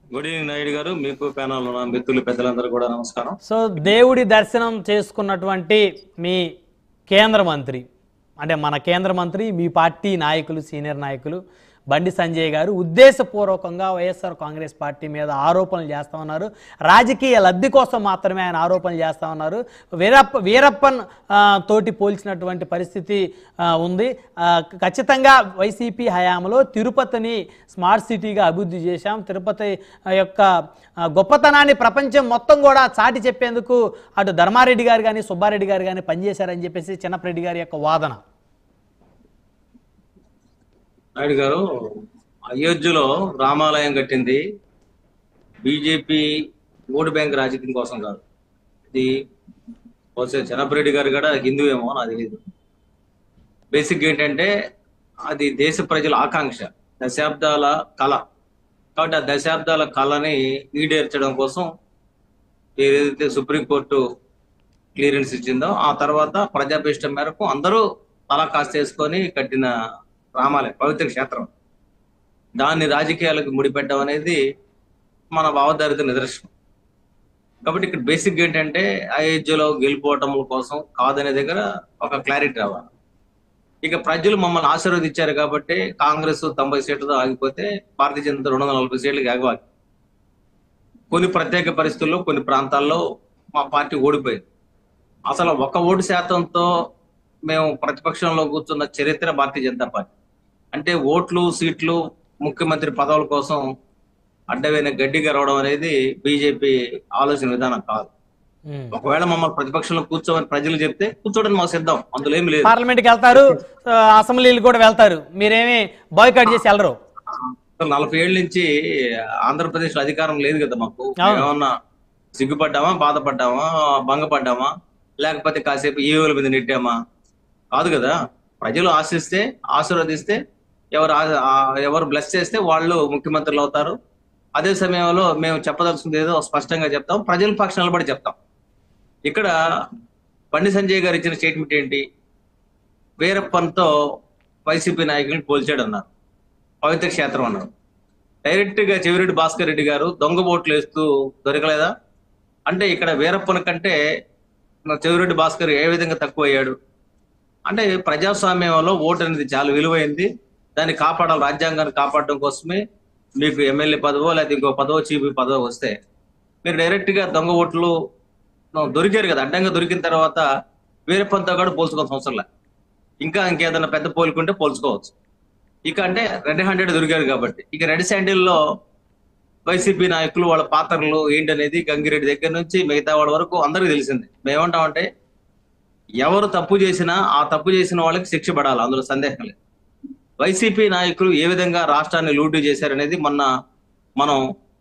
Good evening Naidu గారు మీకు panel ఉన్న మిత్రులు పెద్దలందరూ కూడా నమస్కారం సో దేవుడి దర్శనం చేసుకున్నటువంటి మీ కేంద్ర మంత్రి అంటే మన కేంద్ర మంత్రి మీ పార్టీ నాయకులు సీనియర్ నాయకులు బండి సంజయ్ గారు ఉద్దేశపూర్వకంగా వైఎస్ఆర్ కాంగ్రెస్ పార్టీ మీద ఆరోపణలు చేస్తూ ఉన్నారు రాజకీయ లబ్ధి కోసం మాత్రమే ఆయన ఆరోపణలు చేస్తూ ఉన్నారు వీరప్ప వీరప్పన్ ఆ, తోటి పోల్చినటువంటి పరిస్థితి ఆ, ఉంది ఆ, ఖచ్చితంగా వైసీపీ హయాంలో తిరుపతిని స్మార్ట్ సిటీగా అభివృద్ధి చేశాం తిరుపతి యొక్క ఆ, గొప్పతనాన్ని ప్రపంచం మొత్తం కూడా చాటి చెప్పేందుకు అటు ధర్మారెడ్డి గారు కానీ సుబ్బారెడ్డి గారు కానీ పనిచేశారని చెప్పేసి చిన్నప్రెడ్డి గారి యొక్క వాదన నాయుడు గారు అయోధ్యలో రామాలయం కట్టింది బీజేపీ ఓటు బ్యాంక్ రాజకీయం కోసం కాదు ఇది బహుశా చిన్నప్పరెడ్డి గారు కూడా హిందూ ఏమో నాకు తెలియదు బేసిక్ ఏంటంటే అది దేశ ప్రజల ఆకాంక్ష దశాబ్దాల కళ కాబట్టి ఆ దశాబ్దాల కళని ఈడేర్చడం కోసం ఏదైతే సుప్రీంకోర్టు క్లియరెన్స్ ఇచ్చిందో ఆ తర్వాత ప్రజాభిష్టం మేరకు అందరూ తల కాస్తేసుకొని కట్టిన రామాలయం పవిత్ర క్షేత్రం దాన్ని రాజకీయాలకు ముడిపెట్టడం అనేది మన భావధారిత నిదర్శనం కాబట్టి ఇక్కడ బేసిక్ ఏంటంటే అయోధ్యలో గెలిపోవటం కోసం కాదనే దగ్గర ఒక క్లారిటీ రావాలి ఇక ప్రజలు మమ్మల్ని ఆశీర్వదించారు కాబట్టి కాంగ్రెస్ తొంభై సీట్లతో ఆగిపోతే భారతీయ జనతా రెండు వందల నలభై సీట్లకి ఆగవాలి కొన్ని ప్రత్యేక పరిస్థితుల్లో కొన్ని ప్రాంతాల్లో మా పార్టీ ఓడిపోయింది అసలు ఒక ఓటు శాతంతో మేము ప్రతిపక్షంలో కూర్చున్న చరిత్ర భారతీయ జనతా పార్టీ అంటే ఓట్లు సీట్లు ముఖ్యమంత్రి పదవుల కోసం అడ్డమైన గడ్డి గరవడం అనేది బీజేపీ ఆలోచన విధానం కాదు ఉమ్. ఒకవేళ మమ్మల్ని ప్రతిపక్షంలో కూర్చోమని ప్రజలు చెప్తే కూర్చోవడానికి మాకు సిద్ధం అందులో ఏమి లేదు పార్లమెంట్కి వెళ్తారు ఆ, అసెంబ్లీలు కూడా వెళ్తారు మీరేమి బాయ్కాట్ చేసి వెళ్ళరు అసలు నలభై ఏళ్ళ నుంచి ఆంధ్రప్రదేశ్ లో అధికారం లేదు కదా మాకు అవును. ఏమన్నా సిగ్గుపడ్డామా బాధపడ్డామా భంగపడ్డామా లేకపోతే కాసేపు ఈవుల మీద నెట్టామా కాదు కదా ప్రజలు ఆశిస్తే ఆశీర్వదిస్తే ఎవరు ఆ- ఆ- ఎవరు బ్లెస్ చేస్తే వాళ్ళు ముఖ్యమంత్రులు అవుతారు అదే సమయంలో మేము చెప్పదలుచుకుంది ఏదో స్పష్టంగా చెప్తాం ప్రజల పక్షం నిలబడి చెప్తాం ఇక్కడ బండి సంజయ్ గారు ఇచ్చిన స్టేట్మెంట్ ఏంటి వీరప్పన్తో వైసీపీ నాయకుల్ని పోల్చాడు అన్నారు పవిత్ర క్షేత్రం అన్నారు డైరెక్ట్ గా చెవిరెడ్డి భాస్కర్ రెడ్డి గారు దొంగ ఓట్లు వేస్తూ దొరకలేదా అంటే ఇక్కడ వీరప్పన కంటే మన చెవిరెడ్డి భాస్కర్ ఏ విధంగా తక్కువ అయ్యాడు అంటే ప్రజాస్వామ్యంలో ఓటు అనేది చాలా విలువైంది దాన్ని కాపాడాలి రాజ్యాంగాన్ని కాపాడడం కోసమే మీకు ఎమ్మెల్యే పదవో లేకపోతే ఇంకో పదవో చీఫ్ పదవో వస్తే మీరు డైరెక్ట్ గా దొంగ ఓట్లు దొరికారు కదా అడ్డంగా దొరికిన తర్వాత వీరప్పంతో కూడా పోల్చుకోవాల్సిన అవసరం లే ఇంకా ఇంకేదైనా పెద్ద పోలుకుంటే పోల్చుకోవచ్చు ఇక అంటే రెడ్ హ్యాండెడ్ దొరికారు కాబట్టి ఇక రెడ్ శాండిల్లో వైసీపీ నాయకులు వాళ్ళ పాత్రలు ఏంటనేది గంగిరెడ్డి దగ్గర నుంచి మిగతా వాళ్ళ వరకు అందరికీ తెలిసింది మేమంటామంటే ఎవరు తప్పు చేసినా ఆ తప్పు చేసిన వాళ్ళకి శిక్ష పడాలి అందులో సందేహం లేదు వైసీపీ నాయకులు ఏ విధంగా రాష్ట్రాన్ని లూటీ చేశారనేది మొన్న మనం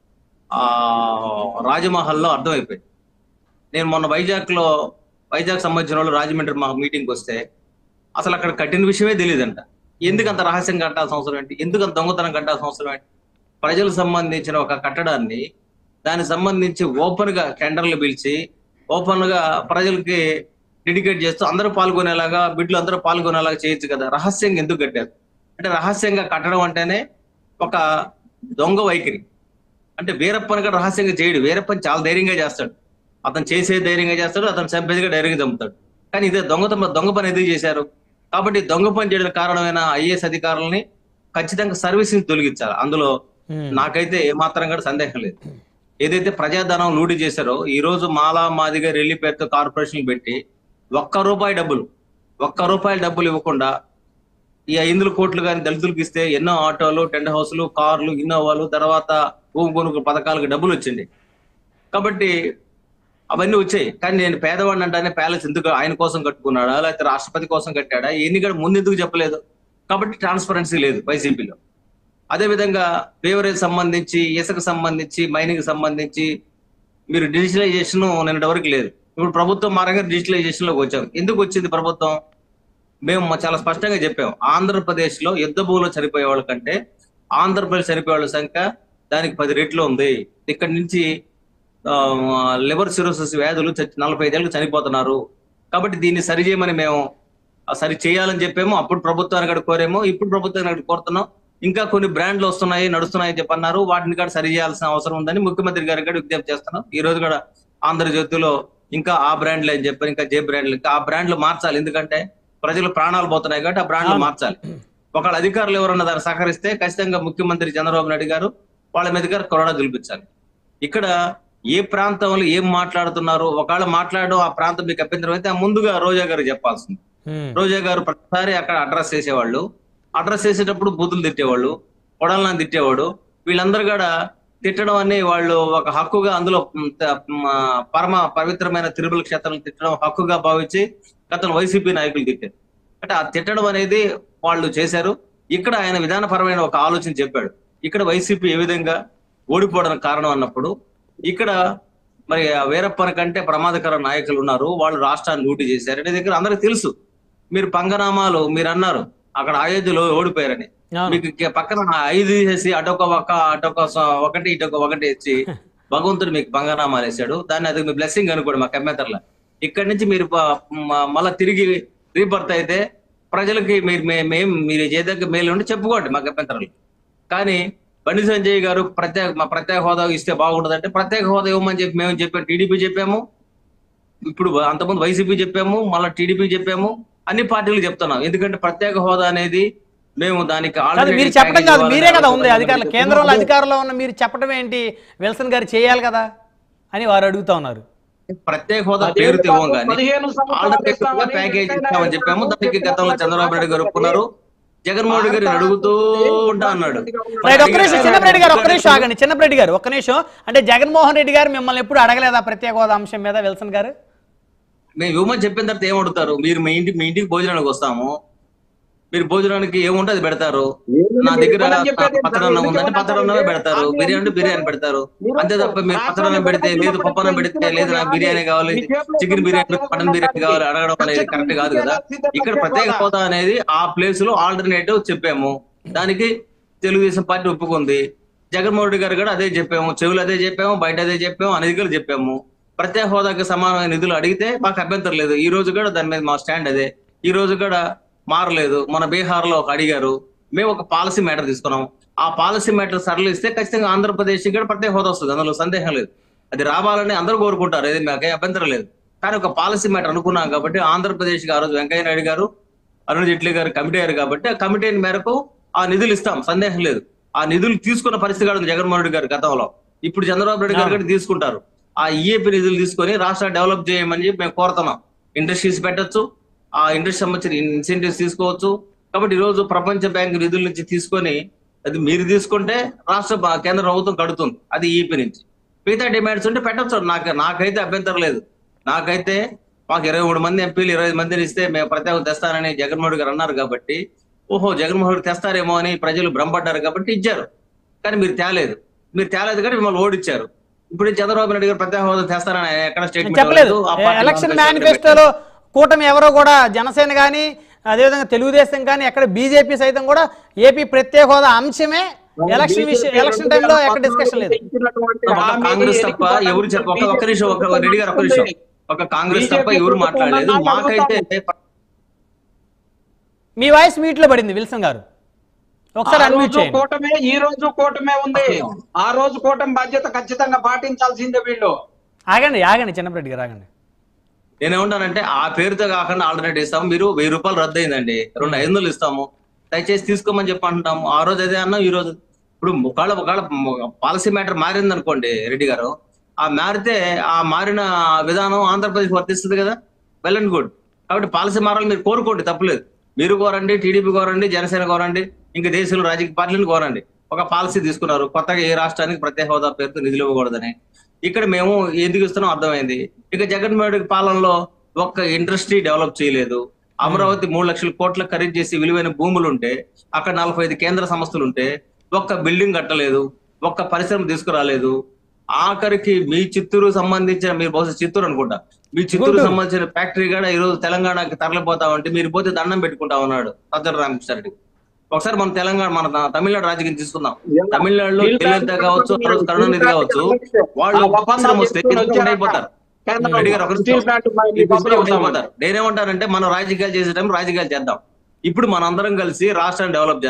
ఆ రాజమహల్లో అర్థమైపోయింది నేను మొన్న వైజాగ్ లో వైజాగ్ సంబంధించిన వాళ్ళు రాజమండ్రి మా మీటింగ్కి వస్తే అసలు అక్కడ కట్టిన విషయమే తెలియదంట ఎందుకు అంత రహస్యం కట్టాల్సిన అవసరం ఏంటి ఎందుకు అంత దొంగతనం కట్టాల్సిన అవసరం ఏంటి ప్రజలకు సంబంధించిన ఒక కట్టడాన్ని దానికి సంబంధించి ఓపెన్ గా టెండర్లు పిలిచి ఓపెన్ గా ప్రజలకి డెడికేట్ చేస్తూ అందరూ పాల్గొనేలాగా బిడ్లు అందరూ పాల్గొనేలాగా చేయొచ్చు కదా రహస్యంగా ఎందుకు కట్టారు అంటే రహస్యంగా కట్టడం అంటేనే ఒక దొంగ వైఖరి అంటే వీరప్పని కూడా రహస్యంగా చేయడు వీరప్పని చాలా ధైర్యంగా చేస్తాడు అతను చేసే ధైర్యంగా చేస్తాడు అతను చంపేదిగా ధైర్యంగా చంపుతాడు కానీ ఇదే దొంగతనం దొంగ పని ఎందుకు చేశారు కాబట్టి దొంగ పని చేయడానికి కారణమైన ఐఏఎస్ అధికారులని ఖచ్చితంగా సర్వీసింగ్ తొలగించాలి అందులో ఉమ్. నాకైతే ఏమాత్రం కూడా సందేహం లేదు ఏదైతే ప్రజాధనం లూటీ చేశారో ఈ రోజు మాలా మాదిగా రెల్లి పేరుతో కార్పొరేషన్ పెట్టి ఒక్క రూపాయి డబ్బులు ఒక్క రూపాయి డబ్బులు ఇవ్వకుండా ఈ ఐదు కోట్లు కానీ దళితులకు ఇస్తే ఎన్నో ఆటోలు టెంట్ హౌస్లు కార్లు ఇన్నోవాలు తర్వాత భూమి కొనుగోలు పథకాలకు డబ్బులు వచ్చింది కాబట్టి అవన్నీ వచ్చాయి కానీ నేను పేదవాడిని అంటానే ప్యాలెస్ ఎందుకు ఆయన కోసం కట్టుకున్నాడా లేకపోతే రాష్ట్రపతి కోసం కట్టాడా ఎన్ని కూడా ముందు ఎందుకు చెప్పలేదు కాబట్టి ట్రాన్స్పరెన్సీ లేదు వైసీపీలో అదే విధంగా బేవరేజ్ సంబంధించి ఇసుక సంబంధించి మైనింగ్ సంబంధించి మీరు డిజిటలైజేషన్ నిన్నటి వరకు లేదు ఇప్పుడు ప్రభుత్వం మారంగా డిజిటలైజేషన్ లోకి వచ్చాం ఎందుకు వచ్చింది ప్రభుత్వం మేము మ- చాలా స్పష్టంగా చెప్పాం ఆంధ్రప్రదేశ్ లో యుద్ధ భూమిలో చనిపోయే వాళ్ళ కంటే ఆంధ్రప్రదేశ్ చనిపోయే వాళ్ళ సంఖ్య దానికి పది రెట్లు ఉంది ఇక్కడి నుంచి లివర్ సిరోసిస్ వ్యాధులు చచ్చి- నలభై ఐదేళ్ళకి చనిపోతున్నారు కాబట్టి దీన్ని సరి చేయమని మేము ఆ సరి చేయాలని చెప్పాము అప్పుడు ప్రభుత్వాన్ని అక్కడ కోరేమో ఇప్పుడు ప్రభుత్వాన్ని అక్కడ కోరుతున్నాం ఇంకా కొన్ని బ్రాండ్లు వస్తున్నాయి నడుస్తున్నాయి అని చెప్పి అన్నారు వాటిని కూడా సరి చేయాల్సిన అవసరం ఉందని ముఖ్యమంత్రి గారికి కూడా విజ్ఞప్తి చేస్తున్నాం ఈ రోజు కూడా ఆంధ్రజ్యోతిలో ఇంకా ఆ బ్రాండ్లు అని చెప్పారు ఇంకా జే బ్రాండ్లు ఇంకా ఆ బ్రాండ్లు మార్చాలి ఎందుకంటే ప్రజలు ప్రాణాలు పోతున్నాయి కాబట్టి ఆ బ్రాండ్లు అవును. మార్చాలి ఒకళ్ళ అధికారులు ఎవరన్నా దాన్ని సహకరిస్తే ఖచ్చితంగా ముఖ్యమంత్రి చంద్రబాబు నాయుడు గారు వాళ్ళ మీద గారు కొరడా గెలిపించాలి ఇక్కడ ఏ ప్రాంతంలో ఏం మాట్లాడుతున్నారు ఒకవేళ మాట్లాడడం ఆ ప్రాంతం మీకు అభ్యంతరం అయితే ఆ ముందుగా రోజా గారు చెప్పాల్సింది ఉమ్. రోజా గారు ప్రతిసారి అక్కడ అడ్రస్ చేసేవాళ్ళు అడ్రస్ చేసేటప్పుడు బూతులు తిట్టేవాళ్ళు కొడాలని తిట్టేవాడు వీళ్ళందరూ కూడా తిట్టడం అని వాళ్ళు ఒక హక్కుగా అందులో మ్, త- మ్, ఆ, పరమ పవిత్రమైన తిరుమల క్షేత్రాలు తిట్టడం హక్కుగా భావించి గతంలో వైసీపీ నాయకులు తిట్టారు అంటే ఆ తిట్టడం అనేది వాళ్ళు చేశారు ఇక్కడ ఆయన విధానపరమైన ఒక ఆలోచన చెప్పాడు ఇక్కడ వైసీపీ ఏ విధంగా ఓడిపోవడానికి కారణం అన్నప్పుడు ఇక్కడ మరి ఆ వీరప్పన కంటే ప్రమాదకర నాయకులు ఉన్నారు వాళ్ళు రాష్ట్రాన్ని లూటీ చేశారు అనే దగ్గర అందరికి తెలుసు మీరు పంగనామాలు మీరు అన్నారు అక్కడ అయోధ్యలో ఓడిపోయారని అవును. మీకు కే- పక్కన ఐదు వేసి అటొక ఒక్క అటొక స- ఒకటి ఇటొక ఒకటి ఇచ్చి భగవంతుడు మీకు పంగనామాలు వేశాడు దాన్ని అది మీ బ్లెస్సింగ్ అనుకోండి మా కమ్మేతర్ల ఇక్కడి నుంచి మీరు ప- మ- మళ్ళా తిరిగి రీబర్త్ అయితే ప్రజలకి మీరు మే- మేము మీరు చేదగ్గ మేలు ఉండి చెప్పుకోండి మా అభ్యంతరాలు కానీ బండి సంజయ్ గారు ప్రత్యేక మా ప్రత్యేక హోదా ఇస్తే బాగుంటుందంటే ప్రత్యేక హోదా ఇవ్వమని చెప్పి మేము చెప్పాము టీడీపీ చెప్పాము ఇప్పుడు అంతకుముందు వైసీపీ చెప్పాము మళ్ళీ టీడీపీ చెప్పాము అన్ని పార్టీలు చెప్తున్నాం ఎందుకంటే ప్రత్యేక హోదా అనేది మేము దానికి కాదు alternative మీరు చెప్పడం package కాదు ఇవ్వాలని మీరే కదా ఉంది ఆలోచన అధికారులు చేస్తున్నాం. కేంద్రంలో అధికారంలో ఉన్న మీరు చెప్పడం ఏంటి విల్సన్ గారు చేయాలి కదా అని వారు అడుగుతా ఉన్నారు ప్రత్యేక హోదా అదే పేరుతో ఇవ్వం కానీ పదిహేను సంవత్సరాలు ఆల్టర్నేటివ్ గా ఇస్తామని ప్యాకేజ్ వెంకయ్య ఇస్తామని చెప్పాము నాయుడు దానికి గతంలో చంద్రబాబు నాయుడు గారు ఒప్పుకున్నారు జగన్మోహన్ రెడ్డి గారిని అడుగుతూ ఉంటా అన్నాడు రైట్ ఒక్క నిమిషం చిన్నప్పరెడ్డి గారు ఒక్క నిమిషం ఆగండి చిన్నప్పరెడ్డి గారు ఒక్క నిమిషం అంటే జగన్మోహన్ రెడ్డి గారు మిమ్మల్ని ఎప్పుడు అడగలేదా ప్రత్యేక హోదా అంశం మీద విల్సన్ గారు మేము ఇవ్వమని చెప్పిన తర్వాత ఏం అడుగుతారు మీరు మీ ఇంటి మీ ఇంటికి భోజనానికి వస్తాము మీరు భోజనానికి ఏముంటే అది పెడతారు నా దగ్గర పచ్చడన్నం ఉందంటే పచ్చడన్నమే పెడతారు బిర్యానీ అంటే బిర్యానీ పెడతారు అంతే తప్ప మీరు పచ్చడన్నం పెడితే లేదు పప్పన్నం పెడితే లేదు నాకు బిర్యానీ కావాలి చికెన్ బిర్యానీ మటన్ బిర్యానీ కావాలి అడగడం అనేది కరెక్ట్ కాదు కదా ఇక్కడ ప్రత్యేక హోదా అనేది ఆ ప్లేస్ లో ఆల్టర్నేటివ్ చెప్పాము దానికి తెలుగుదేశం పార్టీ ఒప్పుకుంది జగన్మోహన్ రెడ్డి గారు కూడా అదే చెప్పాము చెవులు అదే చెప్పాము బయట అదే చెప్పాము అనేది చెప్పాము ప్రత్యేక హోదాకి సమానమైన నిధులు అడిగితే మాకు అభ్యంతరం లేదు ఈ రోజు కూడా దాని మీద మా స్టాండ్ అదే ఈ రోజు కూడా మారలేదు మన బీహార్ లో ఒక అడిగారు మేము ఒక పాలసీ మ్యాటర్ తీసుకున్నాం ఆ పాలసీ మ్యాటర్ సరళిస్తే ఖచ్చితంగా ఆంధ్రప్రదేశ్ కూడా ప్రత్యేక హోదా వస్తుంది అందులో సందేహం లేదు అది రావాలని అందరూ కోరుకుంటారు ఏది మాకే అభ్యంతరం లేదు కానీ ఒక పాలసీ మ్యాటర్ అనుకున్నాం కాబట్టి ఆంధ్రప్రదేశ్ కి ఆ రోజు వెంకయ్య నాయుడు గారు అరుణ్ జైట్లీ గారు కమిటీ అయ్యారు కాబట్టి ఆ కమిటీ మేరకు ఆ నిధులు ఇస్తాం సందేహం లేదు ఆ నిధులు తీసుకున్న పరిస్థితి కూడా ఉంది జగన్మోహన్ రెడ్డి గారు గతంలో ఇప్పుడు చంద్రబాబు నాయుడు గారు కూడా తీసుకుంటారు ఆ ఈఏపీ నిధులు తీసుకొని రాష్ట్రాన్ని డెవలప్ చేయమని చెప్పి మేము కోరుతున్నాం ఇండస్ట్రీస్ పెట్టొచ్చు ఆ ఇండస్ట్రీ సంబంధించిన ఇన్సెంటివ్స్ తీసుకోవచ్చు కాబట్టి ఈ రోజు ప్రపంచ బ్యాంక్ నిధుల నుంచి తీసుకొని అది మీరు తీసుకుంటే రాష్ట్ర బ- కేంద్ర ప్రభుత్వం కడుతుంది అది ఈపీ నుంచి మిగతా డిమాండ్స్ ఉంటే పెట్టచ్చు నాకు నాకైతే అభ్యంతరం లేదు నాకైతే మాకు ఇరవై మూడు మంది ఎంపీలు ఇరవై ఐదు మందిని ఇస్తే మేము ప్రత్యేకం తెస్తానని జగన్మోహన్ రెడ్డి గారు అన్నారు కాబట్టి ఓహో జగన్మోహన్ రెడ్డి తెస్తారేమో అని ప్రజలు భ్రమపడ్డారు కాబట్టి ఇచ్చారు కానీ మీరు తేలేదు మీరు తేలేదు కానీ మిమ్మల్ని ఓడిచ్చారు ఇప్పుడు చంద్రబాబు నాయుడు గారు ప్రత్యేక హోదా తెస్తారని ఆయన ఎక్కడ స్టేట్మెంట్ చెప్పలేదు ఇవ్వలేదు. ఆ పార్టీ ఎలక్షన్ manifesto మేనిఫెస్టోలో కూటమి ఎవరో కూడా జనసేన కానీ అదేవిధంగా తెలుగుదేశం కానీ ఎక్కడ బీజేపీ సైతం కూడా ఏపీ ప్రత్యేక హోదా అంశమే ఎలక్షన్ విషయం ఎలక్షన్ టైంలో ఎక్కడ డిస్కషన్ లేదు ఒక కాంగ్రెస్ తప్ప ఎవరు చెప్ప ఒక ఒక్క నిమిషం ఒక రెడ్డి గారు ఒక్క నిమిషం ఒక కాంగ్రెస్ తప్ప ఎవరు మాట్లాడలేదు మాకైతే మీ వాయిస్ మీట్లో పడింది విల్సన్ గారు ఒకసారి ఆ అన్మ్యూట్ రోజు చేయండి కూటమే ఈ రోజు కూటమే ఉంది ఆ రోజు కూటమి బాధ్యత ఖచ్చితంగా పాటించాల్సిందే వీళ్ళు ఆగండి ఆగండి చిన్నప్పరెడ్డి గారు ఆగండి నేనేమంటానంటే ఆ పేరుతో కాకుండా ఆల్టర్నేట్ ఇస్తాము మీరు వెయ్యి రూపాయలు రద్దు అయిందండి రెండు ఐదు వందలు ఇస్తాము దయచేసి తీసుకోమని చెప్పి అంటున్నాము ఆ రోజు అదే అన్నాం ఈ రోజు ఇప్పుడు ఒకవేళ ఒకవేళ పాలసీ మ్యాటర్ మారింది అనుకోండి రెడ్డి గారు ఆ మారితే ఆ మారిన విధానం ఆంధ్రప్రదేశ్ వర్తిస్తుంది కదా వెల్ అండ్ గుడ్ కాబట్టి పాలసీ మారాలి మీరు కోరుకోండి తప్పులేదు మీరు కోరండి టీడీపీ కోరండి జనసేన కోరండి ఇంకా దేశంలో రాజకీయ పార్టీలను కోరండి ఒక పాలసీ తీసుకున్నారు కొత్తగా ఏ రాష్ట్రానికి ప్రత్యేక హోదా పేరుతో నిధులు ఇవ్వకూడదని ఇక్కడ మేము ఎందుకు ఇస్తున్నాం అర్థమైంది ఇక జగన్మోహన్ రెడ్డి పాలనలో ఒక్క ఇండస్ట్రీ డెవలప్ చేయలేదు అమరావతి మూడు లక్షల కోట్ల ఖరీదు చేసి విలువైన భూములు ఉంటే అక్కడ నలభై ఐదు కేంద్ర సంస్థలు ఉంటే ఒక్క బిల్డింగ్ కట్టలేదు ఒక్క పరిశ్రమ తీసుకురాలేదు ఆఖరికి మీ చిత్తూరు సంబంధించిన మీరు బహుశా చిత్తూరు అనుకుంటా మీ చిత్తూరు గుంటూరు. సంబంధించిన ఫ్యాక్టరీ కూడా ఈ రోజు తెలంగాణకి తరలిపోతా ఉంటే మీరు పోతే దండం పెట్టుకుంటా ఉన్నాడు సజ్జల రామకృష్ణారెడ్డి ఒకసారి మన తెలంగాణ మన త- తమిళనాడు రాజకీయం తీసుకుందాం తమిళనాడులో జయలలిత కావచ్చు ఆ రోజు కరుణానిధి కావచ్చు వాళ్ళు పరిశ్రమ వస్తే ఎందుకు అయిపోతారు రెడ్డి గారు ఒక నిమిషం. ఈ పిచ్చిలో ఉండిపోతారు. నేనేమంటానంటే మనం రాజకీయాలు చేసే టైం రాజకీయాలు చేద్దాం ఇప్పుడు మనందరం కలిసి రాష్ట్రాన్ని డెవలప్ చేద్దాం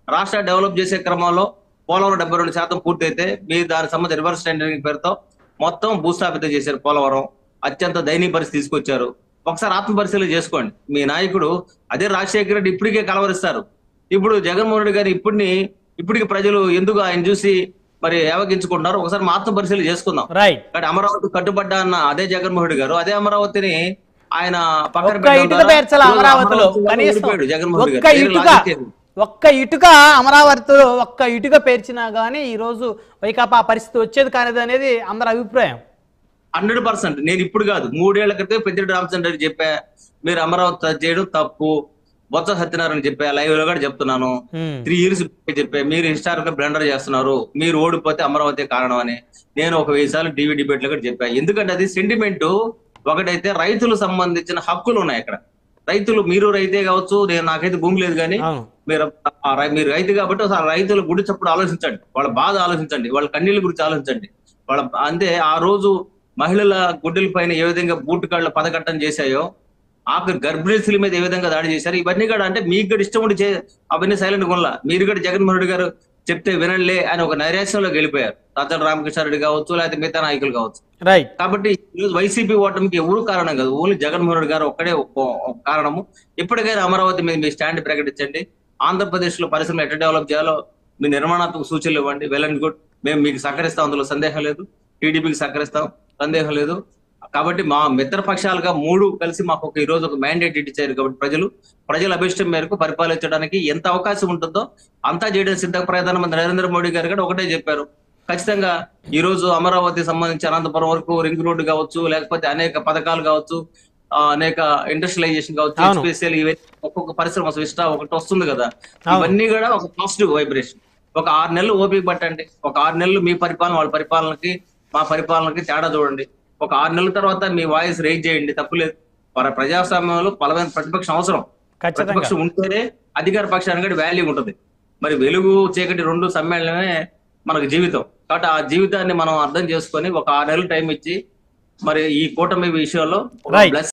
రాష్ట్ర డెవలప్ చేసే క్రమంలో పోలవరం డెబ్బై రెండు శాతం పూర్తయితే మీరు దానికి సంబంధించి రివర్స్ టెండరింగ్ పేరుతో మొత్తం భూస్థాపితం చేశారు పోలవరం అత్యంత దయనీయ పరిస్థితి తీసుకొచ్చారు ఒకసారి ఆత్మ పరిశీలన చేసుకోండి మీ నాయకుడు అదే రాజశేఖర రెడ్డి ఇప్పటికే కలవరిస్తారు ఇప్పుడు జగన్మోహన్ రెడ్డి గారు ఇప్పటిని ఇప్పటికి ప్రజలు ఎందుకు ఆయన చూసి మరి ఏవగించుకుంటున్నారు ఒకసారి మా ఆత్మ పరిశీలన చేసుకుందాం రైట్ కానీ అమరావతి కట్టుబడ్డా అన్న అదే జగన్మోహన్ రెడ్డి గారు అదే అమరావతిని ఆయన పక్కన ఒక్క పెట్టడం ఇటుక ద్వారా పేర్చాల ఈరోజు అమరావతిలో అమరావతిలో కనీసం ఓడిపోయాడు జగన్మోహన్ రెడ్డి ఒక్క గారు. ఇటుక లాజిక్ ఏంది? ఒక్క ఇటుక అమరావతిలో ఒక్క ఇటుక పేర్చినా కానీ ఈరోజు వైకాపా పరిస్థితి వచ్చేది కానిది అనేది అందరి అభిప్రాయం హండ్రెడ్ పర్సెంట్ నేను ఇప్పుడు కాదు మూడేళ్ల క్రితం పెద్దిరెడ్డి రామచంద్ర రెడ్డి చెప్పా మీరు అమరావతి టచ్ చేయడం తప్పు బొత్స సత్యనారాయణ చెప్పా లైవ్ లో కూడా చెప్తున్నాను హ్మ్. త్రీ ఇయర్స్ చెప్పా మీరు హిస్టారికల్ బ్లండర్ చేస్తున్నారు మీరు ఓడిపోతే అమరావతి కారణం అని నేను ఒక వెయ్యి సార్లు టీవీ డిబేట్ లో కూడా చెప్పా ఎందుకంటే అది సెంటిమెంట్ ఒకటైతే రైతులకు సంబంధించిన హక్కులు ఉన్నాయి అక్కడ రైతులు మీరు రైతే కావచ్చు నేను నాకైతే భూమి లేదు కానీ అవును మీరు ఆ రై- మీరు రైతు కాబట్టి ఒకసారి రైతుల గుడి చప్పుడు ఆలోచించండి వాళ్ళ బాధ ఆలోచించండి వాళ్ళ కన్నీళ్ళ గురించి ఆలోచించండి వాళ్ళ అంతే ఆ రోజు మహిళల గుడ్డల పైన ఏ విధంగా బూటు కాళ్ళ పదకట్టం చేశాయో ఆఖరి గర్భిణీల మీద ఏ విధంగా దాడి చేశారు ఇవన్నీ కూడా అంటే మీకు కూడా ఇష్టం ఉండి చే అవన్నీ సైలెంట్ కొనలా మీరు కూడా జగన్మోహన్ రెడ్డి గారు చెప్తే వినండిలే అని ఒక నైరాశ్యంలోకి వెళ్ళిపోయారు తాతల రామకృష్ణారెడ్డి కావచ్చు లేకపోతే మిగతా నాయకులు కావచ్చు రైట్ కాబట్టి ఈరోజు వైసీపీ ఓటమికి ఎవరు కారణం కాదు ఓన్లీ జగన్మోహన్ రెడ్డి గారు ఒక్కడే ఒక- ఒక కారణము ఇప్పటికైనా అమరావతి మీద మీ స్టాండ్ ప్రకటించండి ఆంధ్రప్రదేశ్ లో పరిశ్రమలు ఎట్లా డెవలప్ చేయాలో మీ నిర్మాణాత్మక సూచనలు ఇవ్వండి వెల్ అండ్ గుడ్ మేము మీకు సహకరిస్తాం అందులో సందేహం లేదు టీడీపీకి సహకరిస్తాం సందేహం లేదు కాబట్టి మా మిత్ర పక్షాలుగా మూడు కలిసి మాకు ఒక ఈ రోజు ఒక మ్యాండేట్ ఇచ్చారు కాబట్టి ప్రజలు ప్రజల అభిష్టం మేరకు పరిపాలించడానికి ఎంత అవకాశం ఉంటుందో అంతా చేయడం సిద్ధ ప్రధానమంత్రి నరేంద్ర మోడీ గారు కూడా ఒకటే చెప్పారు ఖచ్చితంగా ఈ రోజు అమరావతి సంబంధించి అనంతపురం వరకు రింగ్ రోడ్డు కావచ్చు లేకపోతే అనేక పథకాలు కావచ్చు ఆ, అనేక ఇండస్ట్రియలైజేషన్ కావచ్చు అవును. స్పెషల్ ఇవన్నీ ఒక్కొక్క పరిశ్రమ విస్టా ఒకటి వస్తుంది కదా అవును. ఇవన్నీ కూడా ఒక పాజిటివ్ వైబ్రేషన్ ఒక ఆరు నెలలు ఓపిక పట్టండి ఒక ఆరు నెలలు మీ పరిపాలన వాళ్ళ పరిపాలనకి మా పరిపాలనకి తేడా చూడండి ఒక ఆరు నెలల తర్వాత మీ వాయిస్ రేజ్ చేయండి తప్పులేదు మన ప్రజాస్వామ్యంలో బలమైన ప్రతిపక్షం అవసరం ఖచ్చితంగా ప్రతిపక్షం ఉంటేనే అధికార పక్షానికి కూడా వాల్యూ ఉంటుంది మరి వెలుగు చీకటి రెండు సమ్మేళనమే మనకు జీవితం కాబట్టి ఆ జీవితాన్ని మనం అర్థం చేసుకొని ఒక ఆరు నెలలు టైం ఇచ్చి మరి ఈ కూటమి విషయంలో Right. బ్లెస్